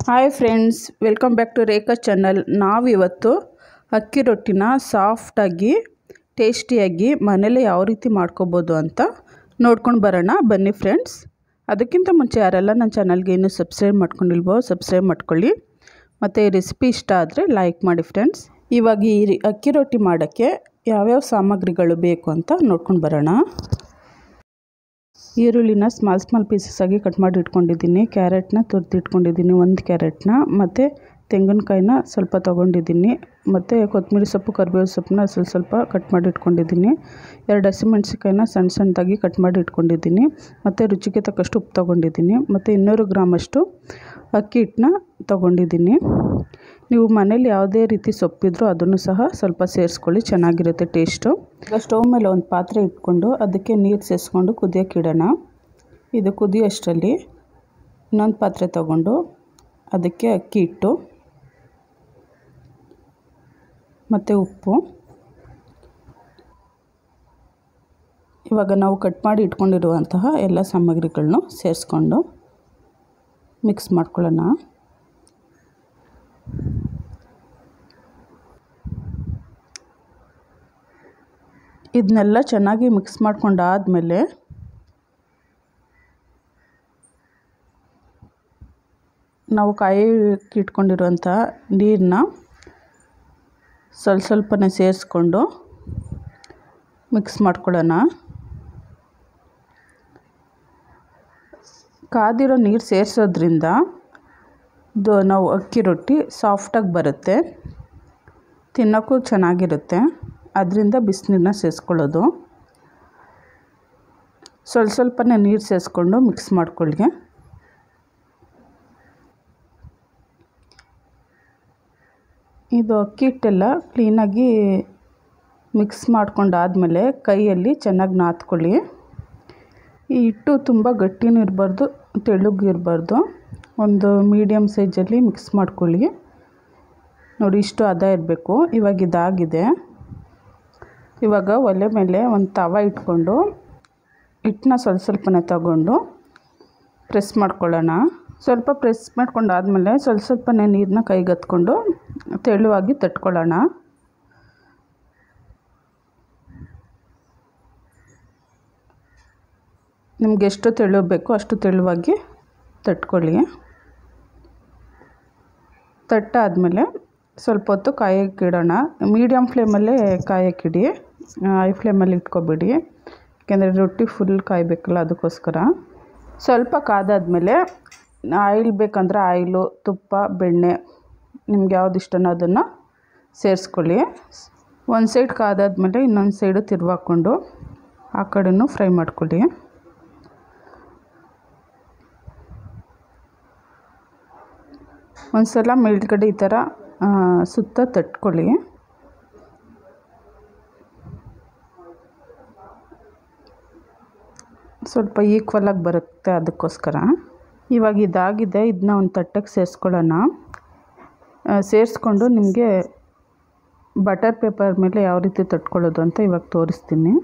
hi friends welcome back to Rekha channel ನಾವಿವತ್ತು ಅಕ್ಕಿ ರೊಟ್ಟಿನ ಸಾಫ್ಟಾಗಿ ಟೇಸ್ಟಿಯಾಗಿ ಮನೇಲಿ ಯಾವ ರೀತಿ ಮಾಡ್ಕೋಬೋದು ಅಂತ ನೋಡ್ಕೊಂಡು ಬರೋಣ ಬನ್ನಿ ಫ್ರೆಂಡ್ಸ್ ಅದಕ್ಕಿಂತ ಮುಂಚೆ ಯಾರೆಲ್ಲ ನನ್ನ ಚಾನಲ್ಗೆ ಇನ್ನೂ ಸಬ್ಸ್ಕ್ರೈಬ್ ಮಾಡ್ಕೊಂಡಿಲ್ವೋ ಸಬ್ಸ್ಕ್ರೈಬ್ ಮಾಡ್ಕೊಳ್ಳಿ ಮತ್ತು ಈ ರೆಸಿಪಿ ಇಷ್ಟ ಆದರೆ ಲೈಕ್ ಮಾಡಿ ಫ್ರೆಂಡ್ಸ್ ಇವಾಗ ಈ ರಿ- ಅಕ್ಕಿ ರೊಟ್ಟಿ ಮಾಡೋಕ್ಕೆ ಯಾವ್ಯಾವ ಸಾಮಗ್ರಿಗಳು ಬೇಕು ಅಂತ ನೋಡ್ಕೊಂಡು ಬರೋಣ ಈರುಳ್ಳಿನ ಸ್ಮಾಲ್ ಸ್ಮಾಲ್ ಪೀಸಸ್ ಆಗಿ ಕಟ್ ಮಾಡಿ ಇಟ್ಕೊಂಡಿದ್ದೀನಿ ಕ್ಯಾರೆಟ್ನ ತುರ್ದು ಇಟ್ಕೊಂಡಿದ್ದೀನಿ ಒಂದು ಕ್ಯಾರೆಟ್ನ ಮತ್ತು ತೆಂಗಿನಕಾಯಿನ ಸ್ವಲ್ಪ ತೊಗೊಂಡಿದ್ದೀನಿ ಮತ್ತು ಕೊತ್ತಂಬರಿ ಸೊಪ್ಪು ಕರಿಬೇವು ಸೊಪ್ಪನ್ನ ಸ್ವಲ್ಪ ಸ್ವಲ್ಪ ಕಟ್ ಮಾಡಿ ಇಟ್ಕೊಂಡಿದ್ದೀನಿ ಎರಡು ಹಸಿಮೆಣ್ಸಿಕಾಯಿನ ಸಣ್ಣ ಸಣ್ಣದಾಗಿ ಕಟ್ ಮಾಡಿ ಇಟ್ಕೊಂಡಿದ್ದೀನಿ ಮತ್ತು ರುಚಿಗೆ ತಕ್ಕಷ್ಟು ಉಪ್ಪು ತೊಗೊಂಡಿದ್ದೀನಿ ಮತ್ತು ಇನ್ನೂರು ಗ್ರಾಮಷ್ಟು ಅಕ್ಕಿ ಹಿಟ್ಟನ್ನ ತೊಗೊಂಡಿದ್ದೀನಿ ನೀವು ಮನೇಲಿ ಯಾವುದೇ ರೀತಿ ಸೊಪ್ಪಿದ್ರೂ ಅದನ್ನು ಸಹ ಸ್ವಲ್ಪ ಸೇರಿಸ್ಕೊಳ್ಳಿ ಚೆನ್ನಾಗಿರುತ್ತೆ ಟೇಸ್ಟು ಈಗ ಸ್ಟವ್ ಮೇಲೆ ಒಂದು ಪಾತ್ರೆ ಇಟ್ಕೊಂಡು ಅದಕ್ಕೆ ನೀರು ಸೇರಿಸ್ಕೊಂಡು ಕುದಿಯೋಕೆ ಇಡೋಣ ಇದು ಕುದಿಯೋಷ್ಟರಲ್ಲಿ ಇನ್ನೊಂದು ಪಾತ್ರೆ ತಗೊಂಡು ಅದಕ್ಕೆ ಅಕ್ಕಿ ಹಿಟ್ಟು ಮತ್ತು ಉಪ್ಪು ಇವಾಗ ನಾವು ಕಟ್ ಮಾಡಿ ಇಟ್ಕೊಂಡಿರುವಂತಹ ಎಲ್ಲ ಸಾಮಗ್ರಿಗಳನ್ನೂ ಸೇರಿಸ್ಕೊಂಡು ಮಿಕ್ಸ್ ಮಾಡ್ಕೊಳ್ಳೋಣ ಇದನ್ನೆಲ್ಲ ಚೆನ್ನಾಗಿ ಮಿಕ್ಸ್ ಮಾಡ್ಕೊಂಡಾದಮೇಲೆ ನಾವು ಕಾಯಿ ಇಟ್ಕೊಂಡಿರುವಂಥ ನೀರನ್ನ ಸ್ವಲ್ಪ ಸ್ವಲ್ಪನೇ ಸೇರಿಸ್ಕೊಂಡು ಮಿಕ್ಸ್ ಮಾಡ್ಕೊಳ್ಳೋಣ ಕಾದಿರೋ ನೀರು ಸೇರಿಸೋದ್ರಿಂದ ಇದು ನಾವು ಅಕ್ಕಿ ರೊಟ್ಟಿ ಸಾಫ್ಟಾಗಿ ಬರುತ್ತೆ ತಿನ್ನೋಕ್ಕೂ ಚೆನ್ನಾಗಿರುತ್ತೆ ಅದರಿಂದ ಬಿಸಿನೀರನ್ನ ಸೇರಿಸ್ಕೊಳ್ಳೋದು ಸ್ವಲ್ಪ ಸ್ವಲ್ಪನೇ ನೀರು ಸೇರಿಸ್ಕೊಂಡು ಮಿಕ್ಸ್ ಮಾಡ್ಕೊಳ್ಳಿ ಇದು ಅಕ್ಕಿ ಹಿಟ್ಟೆಲ್ಲ ಕ್ಲೀನಾಗಿ ಮಿಕ್ಸ್ ಮಾಡ್ಕೊಂಡಾದಮೇಲೆ ಕೈಯಲ್ಲಿ ಚೆನ್ನಾಗಿ ನಾದ್ಕೊಳ್ಳಿ ಈ ಹಿಟ್ಟು ತುಂಬ ಗಟ್ಟಿನೂ ಇರಬಾರ್ದು ತೆಳ್ಳಗೂ ಇರಬಾರ್ದು ಒಂದು ಮೀಡಿಯಮ್ ಸೈಜಲ್ಲಿ ಮಿಕ್ಸ್ ಮಾಡ್ಕೊಳ್ಳಿ ನೋಡಿ ಇಷ್ಟು ಹದ ಇರಬೇಕು ಇವಾಗ ಇದಾಗಿದೆ ಇವಾಗ ಒಲೆ ಮೇಲೆ ಒಂದು ತವ ಇಟ್ಕೊಂಡು ಹಿಟ್ಟನ್ನ ಸ್ವಲ್ಪ ಸ್ವಲ್ಪನೇ ತಗೊಂಡು ಪ್ರೆಸ್ ಮಾಡ್ಕೊಳ್ಳೋಣ ಸ್ವಲ್ಪ ಪ್ರೆಸ್ ಮಾಡ್ಕೊಂಡಾದಮೇಲೆ ಸ್ವಲ್ಪ ಸ್ವಲ್ಪನೇ ನೀರನ್ನ ಕೈಗೆ ಹತ್ಕೊಂಡು ತೆಳುವಾಗಿ ತಟ್ಕೊಳ್ಳೋಣ ನಿಮ್ಗೆ ಎಷ್ಟು ತೆಳು ಬೇಕೋ ಅಷ್ಟು ತೆಳುವಾಗಿ ತಟ್ಕೊಳ್ಳಿ ತಟ್ಟಾದಮೇಲೆ ಸ್ವಲ್ಪ ಹೊತ್ತು ಕಾಯಕ್ಕೆ ಇಡೋಣ ಮೀಡಿಯಮ್ ಫ್ಲೇಮಲ್ಲೇ ಕಾಯಕ್ಕೆ ಇಡಿ ಹೈ ಫ್ಲೇಮಲ್ಲಿ ಇಟ್ಕೊಬೇಡಿ ಯಾಕೆಂದರೆ ರೊಟ್ಟಿ ಫುಲ್ ಕಾಯಬೇಕಲ್ಲ ಅದಕ್ಕೋಸ್ಕರ ಸ್ವಲ್ಪ ಕಾದಾದಮೇಲೆ ಆಯಿಲ್ ಬೇಕಂದ್ರೆ ಆಯಿಲು ತುಪ್ಪ ಬೆಣ್ಣೆ ನಿಮ್ಗೆ ಯಾವ್ದು ಇಷ್ಟನೋ ಅದನ್ನು ಸೇರಿಸ್ಕೊಳ್ಳಿ ಒಂದು ಸೈಡ್ ಕಾದಾದ್ಮೇಲೆ ಇನ್ನೊಂದು ಸೈಡು ತಿರುವಾಕೊಂಡು ಆ ಕಡೆನೂ ಫ್ರೈ ಮಾಡ್ಕೊಳ್ಳಿ ಒಂದು ಸಲ ಮೇಲ್ಗಡೆ ಈ ಥರ ಆ, ಸುತ್ತ ತಟ್ಕೊಳ್ಳಿ ಸ್ವಲ್ಪ ಈಕ್ವಲಾಗಿ ಬರುತ್ತೆ ಅದಕ್ಕೋಸ್ಕರ ಇವಾಗ ಇದಾಗಿದೆ ಇದನ್ನ ಒಂದು ತಟ್ಟಕ್ಕೆ ಸೇರಿಸ್ಕೊಳ್ಳೋಣ ಸೇರಿಸ್ಕೊಂಡು ನಿಮಗೆ ಬಟರ್ ಪೇಪರ್ ಮೇಲೆ ಯಾವ ರೀತಿ ತಟ್ಕೊಳ್ಳೋದು ಅಂತ ಇವಾಗ ತೋರಿಸ್ತೀನಿ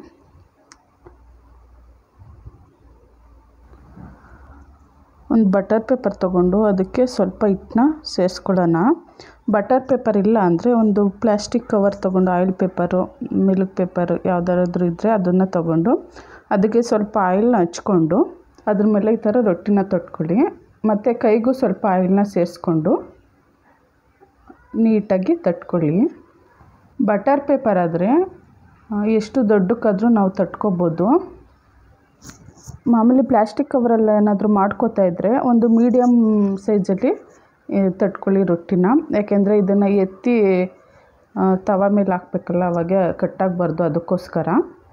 ಒಂದು ಬಟರ್ ಪೇಪರ್ ತೊಗೊಂಡು ಅದಕ್ಕೆ ಸ್ವಲ್ಪ ಹಿಟ್ಟನ್ನ ಸೇರಿಸ್ಕೊಳ್ಳೋಣ ಬಟರ್ ಪೇಪರ್ ಇಲ್ಲ ಅಂದರೆ ಒಂದು ಪ್ಲ್ಯಾಸ್ಟಿಕ್ ಕವರ್ ತೊಗೊಂಡು ಆಯಿಲ್ ಪೇಪರು ಮಿಲ್ಕ್ ಪೇಪರು ಯಾವುದಾದ್ರೂ ಇದ್ದರೆ ಅದನ್ನು ತೊಗೊಂಡು ಅದಕ್ಕೆ ಸ್ವಲ್ಪ ಆಯಿಲ್ನ ಹಚ್ಕೊಂಡು ಅದ್ರ ಮೇಲೆ ಈ ಥರ ರೊಟ್ಟಿನ ತೊಟ್ಕೊಳ್ಳಿ ಮತ್ತು ಕೈಗೂ ಸ್ವಲ್ಪ ಆಯಿಲ್ನ ಸೇರಿಸ್ಕೊಂಡು ನೀಟಾಗಿ ತಟ್ಕೊಳ್ಳಿ ಬಟರ್ ಪೇಪರ್ ಆದರೆ ಎಷ್ಟು ದೊಡ್ಡಕ್ಕಾದರೂ ನಾವು ತಟ್ಕೊಬೋದು ಮಾಮೂಲಿ ಪ್ಲ್ಯಾಸ್ಟಿಕ್ ಕವರಲ್ಲಿ ಏನಾದರೂ ಮಾಡ್ಕೋತಾ ಇದ್ದರೆ ಒಂದು ಮೀಡಿಯಮ್ ಸೈಜಲ್ಲಿ ಈ, ತಟ್ಕೊಳ್ಳಿ ರೊಟ್ಟಿನ ಯಾಕೆಂದರೆ ಇದನ್ನು ಎತ್ತಿ ಆ, ತವ ಮೇಲೆ ಹಾಕ್ಬೇಕಲ್ಲ ಅವಾಗ ಕಟ್ಟಾಗಬಾರ್ದು ಅದಕ್ಕೋಸ್ಕರ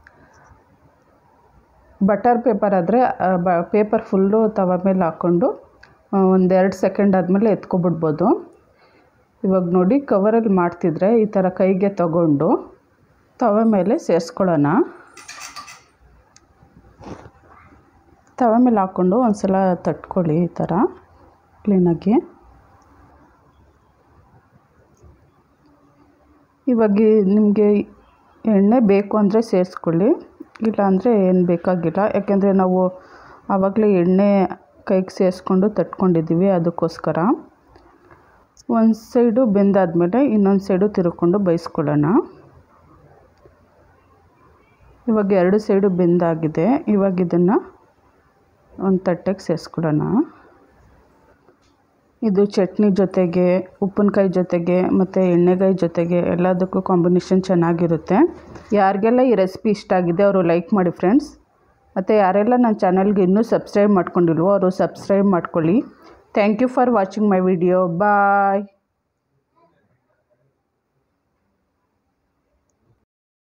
ಬಟರ್ ಪೇಪರ್ ಆದರೆ ಬ ಪೇಪರ್ ಫುಲ್ಲು ತವ ಮೇಲೆ ಹಾಕ್ಕೊಂಡು ಒಂದೆರಡು ಸೆಕೆಂಡ್ ಆದಮೇಲೆ ಎತ್ಕೊಬಿಡ್ಬೋದು ಇವಾಗ ನೋಡಿ ಕವರಲ್ಲಿ ಮಾಡ್ತಿದ್ರೆ ಈ ಥರ ಕೈಗೆ ತಗೊಂಡು ತವ ಮೇಲೆ ಸೇರಿಸ್ಕೊಳ್ಳೋಣ ತವ ಮೇಲೆ ಹಾಕ್ಕೊಂಡು ಒಂದು ಸಲ ತಟ್ಕೊಳ್ಳಿ ಈ ಥರ ಕ್ಲೀನಾಗಿ ಇವಾಗ ನಿಮಗೆ ಎಣ್ಣೆ ಬೇಕು ಅಂದರೆ ಸೇರಿಸ್ಕೊಳ್ಳಿ ಇಲ್ಲ ಅಂದರೆ ಏನು ಬೇಕಾಗಿಲ್ಲ ಯಾಕೆಂದರೆ ನಾವು ಆವಾಗಲೇ ಎಣ್ಣೆ ಕೈಗೆ ಸೇರಿಸ್ಕೊಂಡು ತಟ್ಕೊಂಡಿದ್ದೀವಿ ಅದಕ್ಕೋಸ್ಕರ ಒಂದು ಸೈಡು ಬೆಂದಾದಮೇಲೆ ಇನ್ನೊಂದು ಸೈಡು ತಿರ್ಕೊಂಡು ಬೇಯಿಸ್ಕೊಳ್ಳೋಣ ಇವಾಗ ಎರಡು ಸೈಡು ಬೆಂದಾಗಿದೆ ಇವಾಗ ಇದನ್ನು ಒಂದು ತಟ್ಟೆಗೆ ಸೇರಿಸ್ಕೊಳ್ಳೋಣ ಇದು ಚಟ್ನಿ ಜೊತೆಗೆ ಉಪ್ಪಿನಕಾಯಿ ಜೊತೆಗೆ ಮತ್ತು ಎಣ್ಣೆಗಾಯಿ ಜೊತೆಗೆ ಎಲ್ಲದಕ್ಕೂ ಕಾಂಬಿನೇಷನ್ ಚೆನ್ನಾಗಿರುತ್ತೆ ಯಾರಿಗೆಲ್ಲ ಈ ರೆಸಿಪಿ ಇಷ್ಟ ಆಗಿದೆ ಅವರು ಲೈಕ್ ಮಾಡಿ ಫ್ರೆಂಡ್ಸ್ ಮತ್ತು ಯಾರೆಲ್ಲ ನನ್ನ ಚಾನಲ್ಗೆ ಇನ್ನೂ ಸಬ್ಸ್ಕ್ರೈಬ್ ಮಾಡ್ಕೊಂಡಿಲ್ವೋ ಅವರು ಸಬ್ಸ್ಕ್ರೈಬ್ ಮಾಡ್ಕೊಳ್ಳಿ thank you for watching my video bye